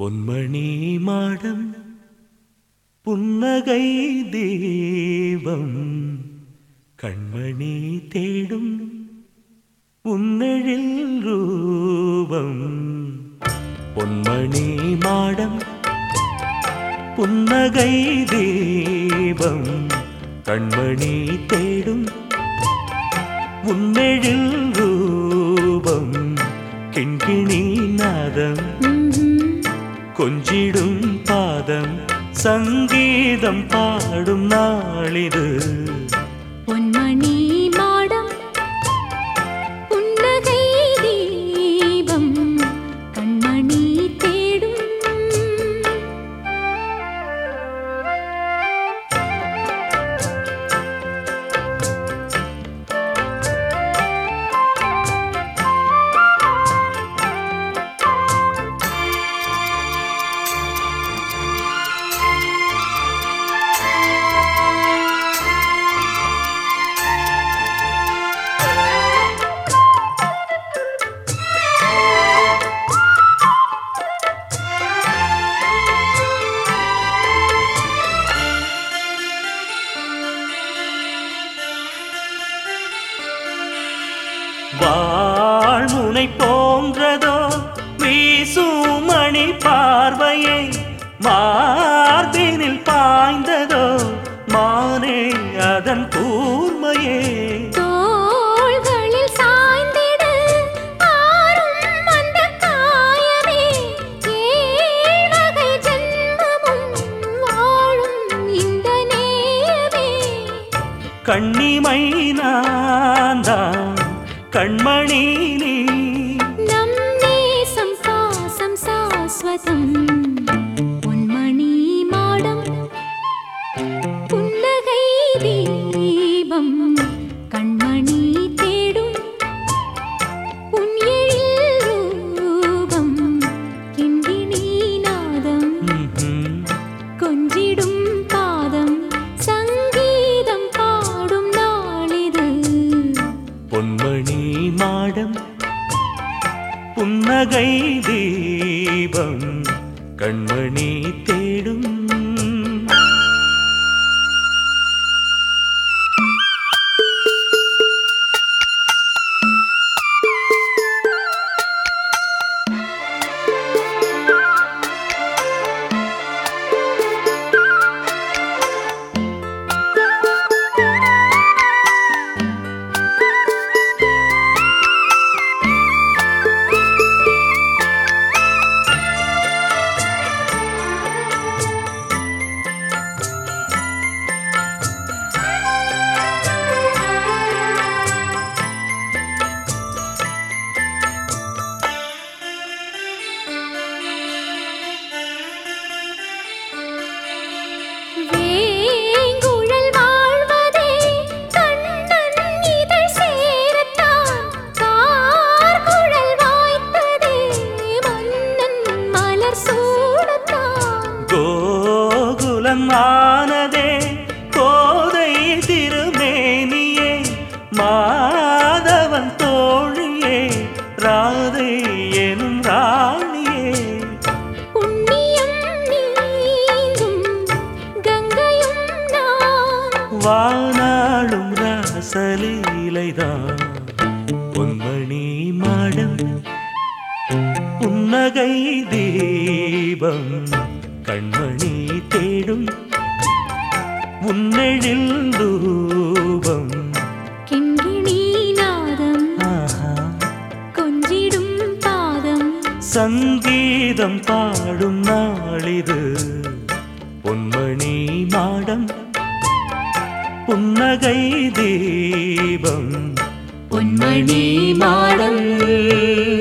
பொன்மணி மாடம் புன்னகை தீபம் கண்மணி தேடும் உன்னெழில் ரூபம் பொன்மணி மாடம் புன்னகை தீபம் கண்மணி தேடும் உன்னெழில் ரூபம் கிண்கிணி நாதம் கொஞ்சிடும் பாதம் சங்கீதம் பாடும் நாளிது பொன்மணி மாடம் புன்னகை தீபம் கண்மணி தேடும் வாழ்முனை போன்றதோ வீசுமணி பார்வையே மார்பினில் பாய்ந்ததோ மானே அதன் கூர்மையே தோள்களில் சாய்ந்திடு ஆறும் அந்த காயமே ஏழ்வகை ஜென்மமும் வாழும் இந்த நேயமே கண்ணிமை நான்தான் கண்மணி நீ நம் நேசம் பாசம் சாஸ்வதம் பொன்மணி மாடம் புன்னகை தீபம் கண்மணி தேடும் உன் எழில் ரூபம் கிண்டினி நாதம் ம்ஹும். கொஞ்சிடும் பாதம் சங்கீதம் பாடும் நாளிது பொன்மணி மாடம் புன்னகை தீபம் கண்மணி தேடும் வேங்குழல் வாழ்வதே கண்ணன் இதழ் சேரத்தான் கார்குழல் வாய்த்ததே மன்னன் மலர் சூடத்தான் கோகுலம் ஆனதே கோதை திருமேனியே மாதவன் தோழியே ராதை எனும் ராணியே புண்ணியம் நீங்கும் கங்கையும் நான் வானாளும் ராசலீலைதான் பொன்மணி மாடம் புன்னகை தீபம் கண்மணி தேடும் உன்னெழில் ரூபம் கிண்கிணி நாதம் ஆஹா கொஞ்சிடும் பாதம் சங்கீதம் பாடும் நாளிது பொன்மணி மாடம் புன்னகை தீபம் பொன்மணி மாடம்